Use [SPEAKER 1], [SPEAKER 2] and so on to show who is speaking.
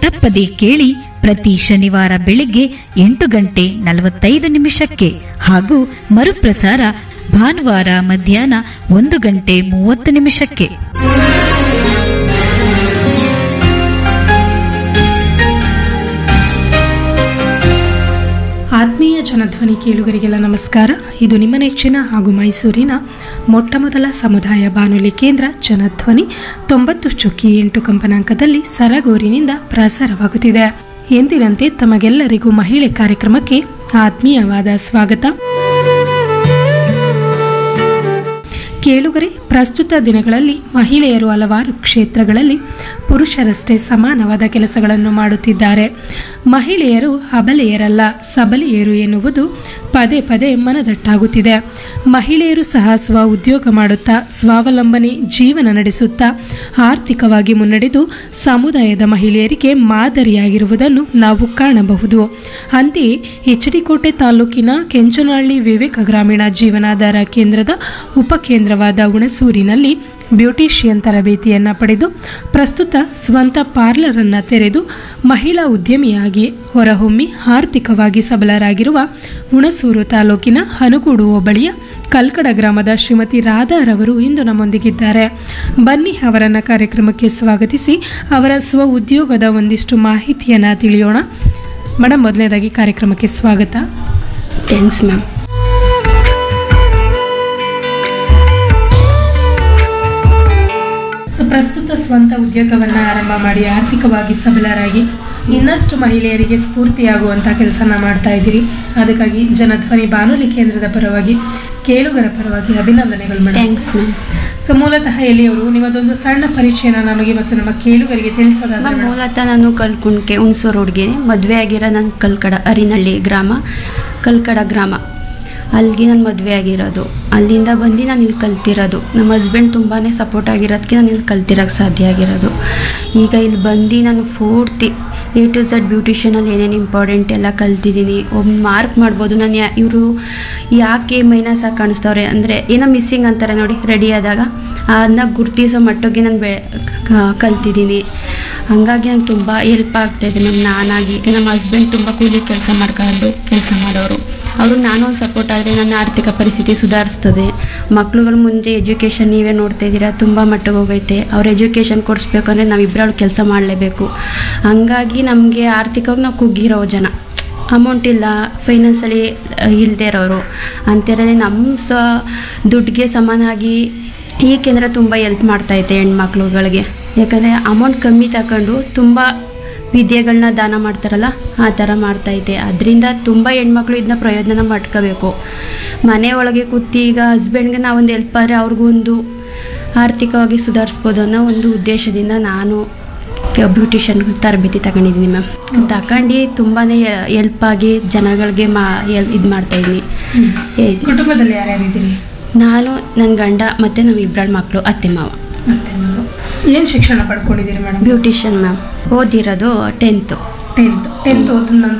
[SPEAKER 1] ತಪ್ಪದೆ ಕೇಳಿ ಪ್ರತಿ ಶನಿವಾರ ಬೆಳಿಗ್ಗೆ ಎಂಟು ಗಂಟೆ ನಲವತ್ತೈದು ನಿಮಿಷಕ್ಕೆ ಹಾಗೂ ಮರುಪ್ರಸಾರ ಭಾನುವಾರ ಮಧ್ಯಾಹ್ನ ಒಂದು ಗಂಟೆ ಮೂವತ್ತು ನಿಮಿಷಕ್ಕೆ
[SPEAKER 2] ಆತ್ಮೀಯ ಜನಧ್ವನಿ ಕೇಳುಗರಿಗೆಲ್ಲ ನಮಸ್ಕಾರ ಇದು ನಿಮ್ಮ ನೆಚ್ಚಿನ ಹಾಗೂ ಮೈಸೂರಿನ ಮೊಟ್ಟಮೊದಲ ಸಮುದಾಯ ಬಾನುಲಿ ಕೇಂದ್ರ ಜನಧ್ವನಿ ತೊಂಬತ್ತು ಚುಕ್ಕಿ ಎಂಟು ಕಂಪನಾಂಕದಲ್ಲಿ ಸರಗೂರಿನಿಂದ ಪ್ರಸಾರವಾಗುತ್ತಿದೆ ಎಂದಿನಂತೆ ತಮಗೆಲ್ಲರಿಗೂ ಮಹಿಳೆ ಕಾರ್ಯಕ್ರಮಕ್ಕೆ ಆತ್ಮೀಯವಾದ ಸ್ವಾಗತ ಕೇಳುಗರೆ ಪ್ರಸ್ತುತ ದಿನಗಳಲ್ಲಿ ಮಹಿಳೆಯರು ಹಲವಾರು ಕ್ಷೇತ್ರಗಳಲ್ಲಿ ಪುರುಷರಷ್ಟೇ ಸಮಾನವಾದ ಕೆಲಸಗಳನ್ನು ಮಾಡುತ್ತಿದ್ದಾರೆ ಮಹಿಳೆಯರು ಅಬಲೆಯರಲ್ಲ ಸಬಲೆಯರು ಎನ್ನುವುದು ಪದೇ ಪದೇ ಮನದಟ್ಟಾಗುತ್ತಿದೆ ಮಹಿಳೆಯರು ಸಹ ಸ್ವ ಉದ್ಯೋಗ ಮಾಡುತ್ತಾ ಸ್ವಾವಲಂಬನೆ ಜೀವನ ನಡೆಸುತ್ತಾ ಆರ್ಥಿಕವಾಗಿ ಮುನ್ನಡೆದು ಸಮುದಾಯದ ಮಹಿಳೆಯರಿಗೆ ಮಾದರಿಯಾಗಿರುವುದನ್ನು ನಾವು ಕಾಣಬಹುದು ಅಂತೆಯೇ ಎಚ್ ಡಿ ಕೋಟೆ ತಾಲೂಕಿನ ಕೆಂಚನಹಳ್ಳಿ ವಿವೇಕ ಗ್ರಾಮೀಣ ಜೀವನಾಧಾರ ಕೇಂದ್ರದ ಉಪಕೇಂದ್ರವಾದ ಹುಣಸೂರಿನಲ್ಲಿ ಬ್ಯೂಟಿಷಿಯನ್ ತರಬೇತಿಯನ್ನು ಪಡೆದು ಪ್ರಸ್ತುತ ಸ್ವಂತ ಪಾರ್ಲರ್ ಅನ್ನು ತೆರೆದು ಮಹಿಳಾ ಉದ್ಯಮಿಯಾಗಿ ಹೊರಹೊಮ್ಮಿ ಆರ್ಥಿಕವಾಗಿ ಸಬಲರಾಗಿರುವ ಹುಣಸೂರು ತಾಲೂಕಿನ ಹನಗೂಡು ಹೋಬಳಿಯ ಕಲ್ಕಡ ಗ್ರಾಮದ ಶ್ರೀಮತಿ ರಾಧಾರವರು ಇಂದು ನಮ್ಮೊಂದಿಗಿದ್ದಾರೆ ಬನ್ನಿ ಅವರನ್ನು ಕಾರ್ಯಕ್ರಮಕ್ಕೆ ಸ್ವಾಗತಿಸಿ ಅವರ ಸ್ವ ಉದ್ಯೋಗದ ಒಂದಿಷ್ಟು ಮಾಹಿತಿಯನ್ನು ತಿಳಿಯೋಣ ಮೇಡಮ್ ಮೊದಲನೇದಾಗಿ ಕಾರ್ಯಕ್ರಮಕ್ಕೆ ಸ್ವಾಗತ
[SPEAKER 3] ಥ್ಯಾಂಕ್ಸ್ ಮ್ಯಾಮ್
[SPEAKER 2] ಸೊ ಪ್ರಸ್ತುತ ಸ್ವಂತ ಉದ್ಯೋಗವನ್ನು ಆರಂಭ ಮಾಡಿ ಆರ್ಥಿಕವಾಗಿ ಸಬಲರಾಗಿ ಇನ್ನಷ್ಟು ಮಹಿಳೆಯರಿಗೆ ಸ್ಫೂರ್ತಿಯಾಗುವಂಥ ಕೆಲಸನ ಮಾಡ್ತಾ ಇದ್ದೀರಿ ಅದಕ್ಕಾಗಿ ಜನಧ್ವನಿ ಬಾನುಲಿ ಕೇಂದ್ರದ ಪರವಾಗಿ ಕೇಳುಗರ ಪರವಾಗಿ ಅಭಿನಂದನೆಗಳು ಮೇಡಮ್
[SPEAKER 3] ಥ್ಯಾಂಕ್ಸ್ ಮ್ಯಾಮ್
[SPEAKER 2] ಸೊ ಮೂಲತಃ ಎಲ್ಲಿಯವರು ನಿಮ್ಮದೊಂದು ಸಣ್ಣ ಪರಿಚಯನ ನಮಗೆ ಮತ್ತು ನಮ್ಮ ಕೇಳುಗರಿಗೆ ತಿಳಿಸೋದಾದ್ರೆ
[SPEAKER 3] ಮ್ಯಾಮ್
[SPEAKER 2] ಮೇಡಮ್.
[SPEAKER 3] ಮೂಲತಃ ನಾನು ಕಲ್ಕುಂಡ್ಕೆ ಹುಣಸೂರು ಹುಡುಗಿ ಮದುವೆ ಆಗಿರೋ ನನ್ನ ಕಲ್ಕಡ ಅರಿನಹಳ್ಳಿ ಗ್ರಾಮ ಕಲ್ಕಡ ಗ್ರಾಮ ಅಲ್ಲಿಗೆ ನಾನು ಮದುವೆ ಆಗಿರೋದು ಅಲ್ಲಿಂದ ಬಂದು ನಾನು ಇಲ್ಲಿ ಕಲ್ತಿರೋದು ನಮ್ಮ ಹಸ್ಬೆಂಡ್ ತುಂಬಾ ಸಪೋರ್ಟ್ ಆಗಿರೋದಕ್ಕೆ ನಾನು ಇಲ್ಲಿ ಕಲ್ತಿರೋಕ್ಕೆ ಸಾಧ್ಯ ಆಗಿರೋದು ಈಗ ಇಲ್ಲಿ ಬಂದು ನಾನು ಪೂರ್ತಿ ಎ ಟು ಝಡ್ ಬ್ಯೂಟಿಷಿಯನಲ್ಲಿ ಏನೇನು ಇಂಪಾರ್ಟೆಂಟ್ ಎಲ್ಲ ಕಲ್ತಿದ್ದೀನಿ ಒಮ್ಮೆ ಮಾರ್ಕ್ ಮಾಡ್ಬೋದು ನಾನು ಯಾ ಇವರು ಯಾಕೆ ಮೈನಸ್ ಆಗಿ ಕಾಣಿಸ್ತವ್ರೆ ಅಂದರೆ ಏನೋ ಮಿಸ್ಸಿಂಗ್ ಅಂತಾರೆ ನೋಡಿ ರೆಡಿ ಆದಾಗ ಅದನ್ನ ಗುರ್ತಿಸೋ ಮಟ್ಟಿಗೆ ನಾನು ಬೆ ಕ- ಕಲ್ತಿದ್ದೀನಿ ಹಂಗಾಗಿ ನಂಗೆ ತುಂಬ ಹೆಲ್ಪ್ ಆಗ್ತಾಯಿದೆ ಮ್ಯಾಮ್ ನಾನಾಗಿ ನಮ್ಮ ಹಸ್ಬೆಂಡ್ ತುಂಬ ಕೂಲಿ ಕೆಲಸ ಮಾಡ್ಕೊಂಡು ಕೆಲಸ ಮಾಡೋರು ಅವರು ನಾನು ಒಂದು ಸಪೋರ್ಟ್ ಆದರೆ ನನ್ನ ಆರ್ಥಿಕ ಪರಿಸ್ಥಿತಿ ಸುಧಾರಿಸ್ತದೆ ಮಕ್ಳುಗಳ ಮುಂದೆ ಎಜುಕೇಷನ್ ನೀವೇ ನೋಡ್ತಾ ಇದ್ದೀರಾ ತುಂಬ ಮಟ್ಟಿಗೆ ಹೋಗೈತೆ ಅವ್ರ ಎಜುಕೇಷನ್ ಕೊಡಿಸ್ಬೇಕಂದ್ರೆ ನಾವಿಬ್ಬರು ಕೆಲಸ ಮಾಡಲೇಬೇಕು ಹಂಗಾಗಿ ನಮಗೆ ಆರ್ಥಿಕವಾಗಿ ನಾವು ಕುಗ್ಗಿರೋ ಜನ ಅಮೌಂಟ್ ಇಲ್ಲ ಫೈನಾನ್ಸಲ್ಲಿ ಇಲ್ಲದೆ ಇರೋರು ಅಂಥೇಳಿದ್ರೆ ನಮ್ಮ ಸ ದುಡ್ಡಿಗೆ ಸಮಾನಾಗಿ ಈ ಕೇಂದ್ರ ತುಂಬ ಎಲ್ಪ್ ಮಾಡ್ತೈತೆ ಹೆಣ್ಮಕ್ಳುಗಳಿಗೆ ಯಾಕಂದರೆ ಅಮೌಂಟ್ ಕಮ್ಮಿ ತಗೊಂಡು ತುಂಬ ವಿದ್ಯೆಗಳನ್ನ ದಾನ ಮಾಡ್ತಾರಲ್ಲ ಆ ಥರ ಮಾಡ್ತೈತೆ ಅದರಿಂದ ತುಂಬ ಹೆಣ್ಮಕ್ಳು ಇದನ್ನ ಪ್ರಯೋಜನ ಮಾಡ್ಕೋಬೇಕು ಮನೆ ಒಳಗೆ ಕೂತು ಈಗ ಹಸ್ಬೆಂಡ್ಗೆ ನಾವೊಂದು ಹೆಲ್ಪ್ ಆದರೆ ಅವ್ರಿಗೂ ಒಂದು ಆರ್ಥಿಕವಾಗಿ ಸುಧಾರಿಸ್ಬೋದು ಅನ್ನೋ ಒಂದು ಉದ್ದೇಶದಿಂದ ನಾನು ಬ್ಯೂಟಿಷಿಯನ್ ತರಬೇತಿ ತಗೊಂಡಿದ್ದೀನಿ ಮ್ಯಾಮ್ ತಗೊಂಡು ತುಂಬಾ ಹೆಲ್ಪ್ ಆಗಿ ಜನಗಳಿಗೆ ಮಾ ಇದು ಮಾಡ್ತಾಯಿದ್ದೀನಿ
[SPEAKER 2] ಕುಟುಂಬದಲ್ಲಿ ಯಾರ್ಯಾರಿದ್ದೀರಿ
[SPEAKER 3] ನಾನು ನನ್ನ ಗಂಡ ಮತ್ತು ನಾವು ಇಬ್ಬರ ಮಕ್ಕಳು ಅತ್ತೆ ಮಾವ
[SPEAKER 2] ಮತ್ತೆ ನೀವು ಏನು ಶಿಕ್ಷಣ ಪಡ್ಕೊಂಡಿದ್ದೀರಿ ಮೇಡಮ್
[SPEAKER 3] ಬ್ಯೂಟಿಷಿಯನ್ ಮ್ಯಾಮ್ ಓದಿರೋದು ಟೆಂತು
[SPEAKER 2] ಟೆಂತ್ ಟೆಂತ್ ಓದಿದ ನಂತರ